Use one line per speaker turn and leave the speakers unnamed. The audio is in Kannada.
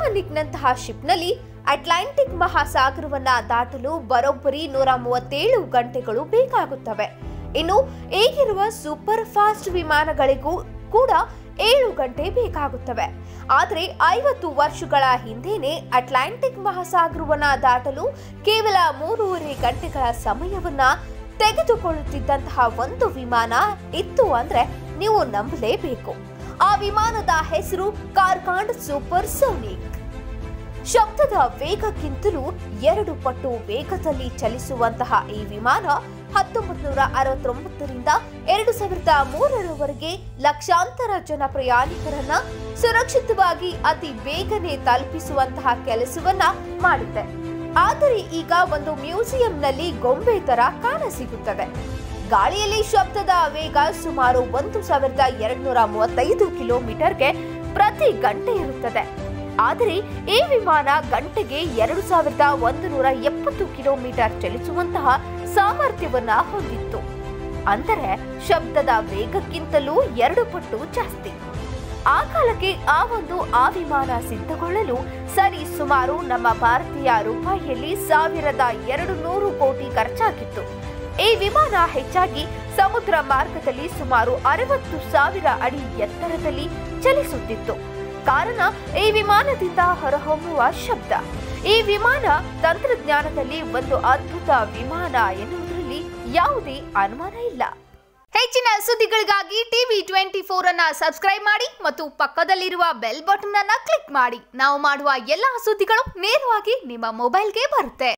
ಟೈಟಾನಿಕ್ನಂತಹ ಶಿಪ್ನಲ್ಲಿ ಅಟ್ಲಾಂಟಿಕ್ ಮಹಾಸಾಗರವನ್ನ ದಾಟಲು ಬರೋಬ್ಬರಿ ನೂರ ಮೂವತ್ತೇಳು ಗಂಟೆಗಳು ಬೇಕಾಗುತ್ತವೆ ಇನ್ನು ಈಗಿರುವ ಸೂಪರ್ ಫಾಸ್ಟ್ ವಿಮಾನಗಳಿಗೂ ಕೂಡ ಏಳು ಗಂಟೆ ಬೇಕಾಗುತ್ತವೆ ಆದರೆ ಐವತ್ತು ವರ್ಷಗಳ ಹಿಂದೆನೆ ಅಟ್ಲಾಂಟಿಕ್ ಮಹಾಸಾಗರವನ್ನ ದಾಟಲು ಕೇವಲ ಮೂರುವರೆ ಗಂಟೆಗಳ ಸಮಯವನ್ನ ತೆಗೆದುಕೊಳ್ಳುತ್ತಿದ್ದಂತಹ ಒಂದು ವಿಮಾನ ಇತ್ತು ಅಂದ್ರೆ ನೀವು ನಂಬಲೇಬೇಕು ಆ ವಿಮಾನದ ಹೆಸರು ಕಾರ್ಕಾಂಡ್ ಸೂಪರ್ ಸೋನಿಕ್ ಶಬ್ದದ ವೇಗಕ್ಕಿಂತಲೂ ಎರಡು ಪಟ್ಟು ವೇಗದಲ್ಲಿ ಚಲಿಸುವಂತಹ ಈ ವಿಮಾನ ಹತ್ತೊಂಬತ್ತು ನೂರ ಅರವತ್ತೊಂಬತ್ತರಿಂದ ಎರಡು ಸಾವಿರದ ಮೂರರವರೆಗೆ ಲಕ್ಷಾಂತರ ಜನ ಪ್ರಯಾಣಿಕರನ್ನ ಸುರಕ್ಷಿತವಾಗಿ ಅತಿ ಬೇಗನೆ ತಲುಪಿಸುವಂತಹ ಕೆಲಸವನ್ನ ಮಾಡಿದೆ ಆದರೆ ಈಗ ಒಂದು ಮ್ಯೂಸಿಯಂನಲ್ಲಿ ಗೊಂಬೆ ತರ ಕಾಣಸಿಗುತ್ತದೆ ಗಾಳಿಯಲ್ಲಿ ಶಬ್ದದ ವೇಗ ಸುಮಾರು ಒಂದು ಸಾವಿರದ ಎರಡ್ನೂರ ಮೂವತ್ತೈದು ಕಿಲೋಮೀಟರ್ಗೆ ಪ್ರತಿ ಗಂಟೆ ಇರುತ್ತದೆ ಆದರೆ ಈ ವಿಮಾನ ಗಂಟೆಗೆ ಎರಡು ಸಾವಿರದ ಒಂದು ನೂರ ಎಪ್ಪತ್ತು ಕಿಲೋಮೀಟರ್ ಚಲಿಸುವಂತಹ ಸಾಮರ್ಥ್ಯವನ್ನ ಹೊಂದಿತ್ತು ಅಂದರೆ ಶಬ್ದದ ವೇಗಕ್ಕಿಂತಲೂ ಎರಡು ಪಟ್ಟು ಜಾಸ್ತಿ ಆ ಕಾಲಕ್ಕೆ ಆ ಒಂದು ಆ ವಿಮಾನ ಸಿದ್ಧಗೊಳ್ಳಲು ಸರಿ ಸುಮಾರು ನಮ್ಮ ಭಾರತೀಯ ರೂಪಾಯಿಯಲ್ಲಿ ಸಾವಿರದ ಎರಡು ನೂರು ಕೋಟಿ ಖರ್ಚಾಗಿತ್ತು ಈ ವಿಮಾನ ಹೆಚ್ಚಾಗಿ ಸಮುದ್ರ ಮಾರ್ಗದಲ್ಲಿ ಸುಮಾರು ಅರವತ್ತು ಸಾವಿರ ಅಡಿ ಎತ್ತರದಲ್ಲಿ ಚಲಿಸುತ್ತಿತ್ತು ಕಾರಣ ಈ ವಿಮಾನದಿಂದ ಹೊರಹೊಮ್ಮುವ ಶಬ್ದ ಈ ವಿಮಾನ ತಂತ್ರಜ್ಞಾನದಲ್ಲಿ ಒಂದು ಅದ್ಭುತ ವಿಮಾನ ಎನ್ನುವುದರಲ್ಲಿ ಯಾವುದೇ ಅನುಮಾನ ಇಲ್ಲ ಹೆಚ್ಚಿನ ಸುದ್ದಿಗಳಿಗಾಗಿ ಟಿವಿ ಟ್ವೆಂಟಿ ಫೋರ್ ಅನ್ನ ಸಬ್ಸ್ಕ್ರೈಬ್ ಮಾಡಿ ಮತ್ತು ಪಕ್ಕದಲ್ಲಿರುವ ಬೆಲ್ ಬಟನ್ ಅನ್ನ ಕ್ಲಿಕ್ ಮಾಡಿ ನಾವು ಮಾಡುವ ಎಲ್ಲಾ ಸುದ್ದಿಗಳು ನೇರವಾಗಿ ನಿಮ್ಮ ಮೊಬೈಲ್ಗೆ ಬರುತ್ತೆ